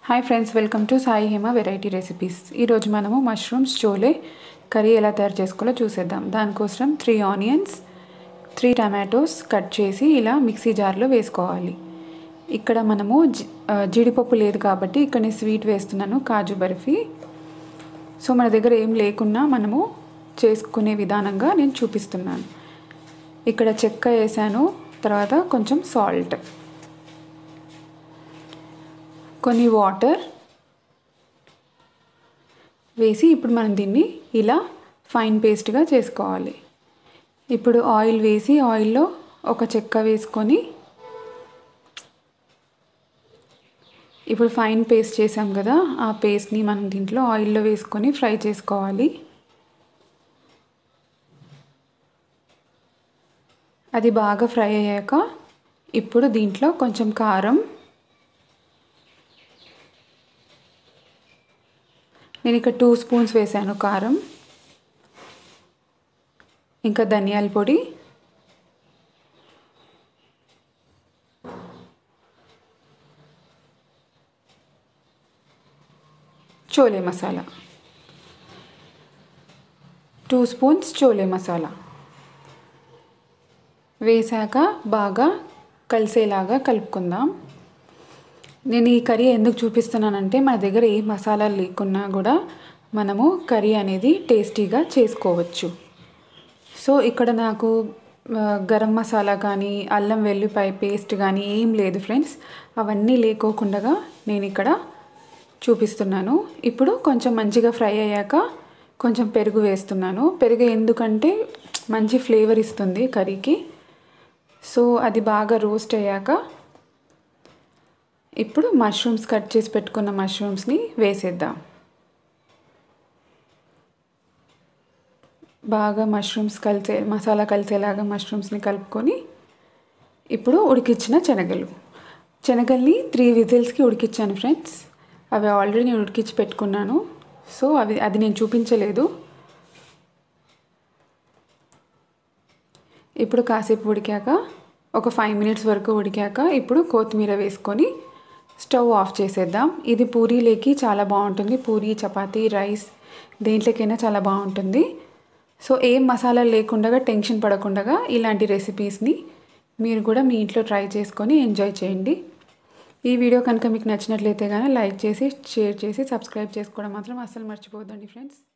hi friends welcome to Sai Hema variety recipes ఈరోజు మనము mushrooms chole curry ఎలా తయారు చేసుకోవాలో చూసేద్దాం దానికోసం three onions three tomatoes cut చేసి ఇలా మిక్సీ జార్లో వేసుకోవాలి ఇక్కడ మనము జి- ఆ, జీడిపప్పు లేదు కాబట్టి ఇక్కడ నేను స్వీట్ వేస్తున్నాను కాజు బర్ఫీ సో మన దగ్గర ఏం లేకున్నా మనము చేసుకునే విధానంగా నేను చూపిస్తున్నాను ఇక్కడ చెక్క వేసాను తర్వాత కొంచెం సాల్ట్ కొన్ని వాటర్ వేసి ఇప్పుడు మనం దీన్ని ఇలా ఫైన్ పేస్ట్గా చేసుకోవాలి ఇప్పుడు ఆయిల్ వేసి ఆయిల్లో ఒక చెక్క వేసుకొని ఇప్పుడు ఫైన్ పేస్ట్ చేసాం కదా ఆ పేస్ట్ని మనం దీంట్లో ఆయిల్లో వేసుకొని ఫ్రై చేసుకోవాలి అది బాగా ఫ్రై అయ్యాక ఇప్పుడు దీంట్లో కొంచెం కారం నేను ఇక్కడ టూ స్పూన్స్ వేసాను కారం ఇంకా ధనియాల పొడి చోలే మసాలా టూ స్పూన్స్ చోలే మసాలా వేసాక బాగా కలిసేలాగా కలుపుకుందాం నేను ఈ కర్రీ ఎందుకు చూపిస్తున్నానంటే మన దగ్గర ఏ మసాలాలు లేకున్నా కూడా మనము కర్రీ అనేది టేస్టీగా చేసుకోవచ్చు సో ఇక్కడ నాకు ఆ, గరం మసాలా కానీ అల్లం వెల్లిపాయ పేస్ట్ కానీ ఏం లేదు ఫ్రెండ్స్ అవన్నీ లేకోకుండా నేను ఇక్కడ చూపిస్తున్నాను ఇప్పుడు కొంచెం మంచిగా ఫ్రై అయ్యాక కొంచెం పెరుగు వేస్తున్నాను పెరుగు ఎందుకంటే మంచి ఫ్లేవర్ ఇస్తుంది కర్రీకి సో అది బాగా రోస్ట్ అయ్యాక ఇప్పుడు మష్రూమ్స్ కట్ చేసి పెట్టుకున్న మష్రూమ్స్ని వేసేద్దాం బాగా మష్రూమ్స్ కలిసే మసాలా కలిసేలాగా మష్రూమ్స్ని కలుపుకొని ఇప్పుడు ఉడికించిన శనగలు శనగల్ని త్రీ విజిల్స్కి ఉడికించాను ఫ్రెండ్స్ అవి ఆల్రెడీ నేను ఉడికించి పెట్టుకున్నాను సో అవి అది నేను చూపించలేదు ఇప్పుడు కాసేపు ఉడికాక ఒక ఫైవ్ మినిట్స్ వరకు ఉడికాక ఇప్పుడు కొత్తిమీర వేసుకొని స్టవ్ ఆఫ్ చేసేద్దాం ఇది పూరీలోకి చాలా బాగుంటుంది పూరీ చపాతీ రైస్ దేంట్లోకైనా చాలా బాగుంటుంది సో ఏం మసాలా లేకుండా టెన్షన్ పడకుండా ఇలాంటి రెసిపీస్ని మీరు కూడా మీ ఇంట్లో ట్రై చేసుకొని ఎంజాయ్ చేయండి ఈ వీడియో కనుక మీకు నచ్చినట్లయితే కానీ లైక్ చేసి షేర్ చేసి సబ్స్క్రైబ్ చేసుకోవడం మాత్రం అస్సలు మర్చిపోవద్దండి ఫ్రెండ్స్